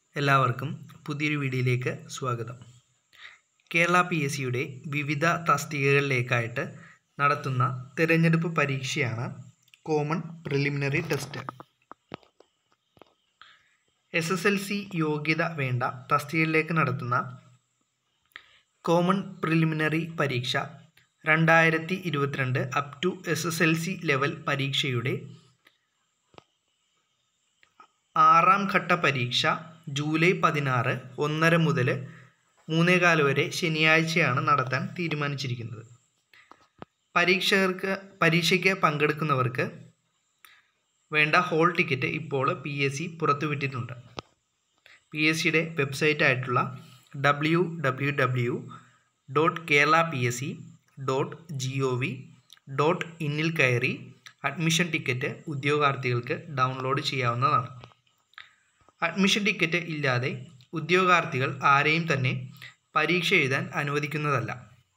എല്ലാവർക്കും പുതിയൊരു വീഡിയോയിലേക്ക് സ്വാഗതം കേരള പി എസ് സിയുടെ വിവിധ തസ്തികകളിലേക്കായിട്ട് നടത്തുന്ന തിരഞ്ഞെടുപ്പ് പരീക്ഷയാണ് common preliminary test S S L C യോഗ്യത വേണ്ട തസ്തികയിലേക്ക് നടത്തുന്ന കോമൺ പ്രിലിമിനറി പരീക്ഷ രണ്ടായിരത്തി ഇരുപത്തിരണ്ട് up to S S L C level പരീക്ഷയുടെ ആറാം ഘട്ട പരീക്ഷ ജൂലൈ പതിനാറ് ഒന്നര മുതൽ മൂന്നേകാല് വരെ ശനിയാഴ്ചയാണ് നടത്താൻ തീരുമാനിച്ചിരിക്കുന്നത് പരീക്ഷകർക്ക് പരീക്ഷയ്ക്ക് പങ്കെടുക്കുന്നവർക്ക് വേണ്ട ഹോൾ ടിക്കറ്റ് ഇപ്പോൾ പി എസ് സി പുറത്തുവിട്ടിട്ടുണ്ട് പി എസ് സിയുടെ വെബ്സൈറ്റ് ആയിട്ടുള്ള W W W dot Kerala P S C dot G O V dot ഇന്നിൽ കയറി അഡ്മിഷൻ ടിക്കറ്റ് ഉദ്യോഗാർത്ഥികൾക്ക് ഡൗൺലോഡ് ചെയ്യാവുന്നതാണ് അഡ്മിഷൻ ടിക്കറ്റ് ഇല്ലാതെ ഉദ്യോഗാർത്ഥികൾ ആരെയും തന്നെ പരീക്ഷ എഴുതാൻ അനുവദിക്കുന്നതല്ല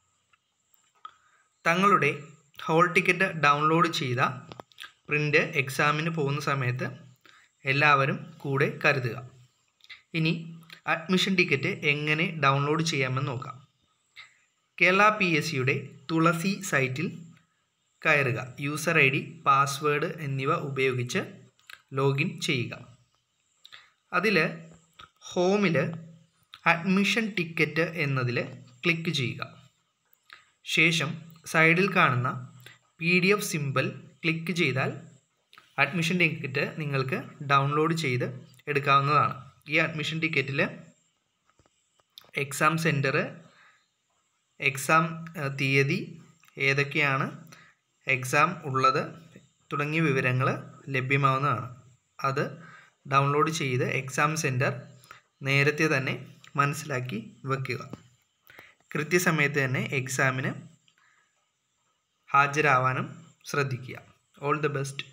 തങ്ങളുടെ ഹോൾ ടിക്കറ്റ് ഡൗൺലോഡ് ചെയ്ത പ്രിൻ്റ് എക്സാമിന് പോകുന്ന സമയത്ത് എല്ലാവരും കൂടെ കരുതുക ഇനി അഡ്മിഷൻ ടിക്കറ്റ് എങ്ങനെ ഡൗൺലോഡ് ചെയ്യാമെന്ന് നോക്കാം കേരള പി എസ് സിയുടെ തുളസി സൈറ്റിൽ കയറുക യൂസർ ഐ ഡി പാസ്വേഡ് എന്നിവ ഉപയോഗിച്ച് ലോഗിൻ ചെയ്യുക അതിൽ ഹോമിൽ അഡ്മിഷൻ ടിക്കറ്റ് എന്നതിൽ ക്ലിക്ക് ചെയ്യുക ശേഷം സൈഡിൽ കാണുന്ന P D F simple click ചെയ്താൽ അഡ്മിഷൻ ടിക്കറ്റ് നിങ്ങൾക്ക് ഡൗൺലോഡ് ചെയ്ത് എടുക്കാവുന്നതാണ് ഈ അഡ്മിഷൻ ടിക്കറ്റിൽ എക്സാം സെൻറ്റർ എക്സാം തീയതി ഏതൊക്കെയാണ് എക്സാം ഉള്ളത് തുടങ്ങിയ വിവരങ്ങൾ ലഭ്യമാവുന്നതാണ് അത് ഡൗൺലോഡ് ചെയ്ത് എക്സാം സെൻറ്റർ നേരത്തെ തന്നെ മനസ്സിലാക്കി വെക്കുക കൃത്യസമയത്ത് തന്നെ എക്സാമിന് ഹാജരാവാനും ശ്രദ്ധിക്കുക ഓൾ ദി ബെസ്റ്റ്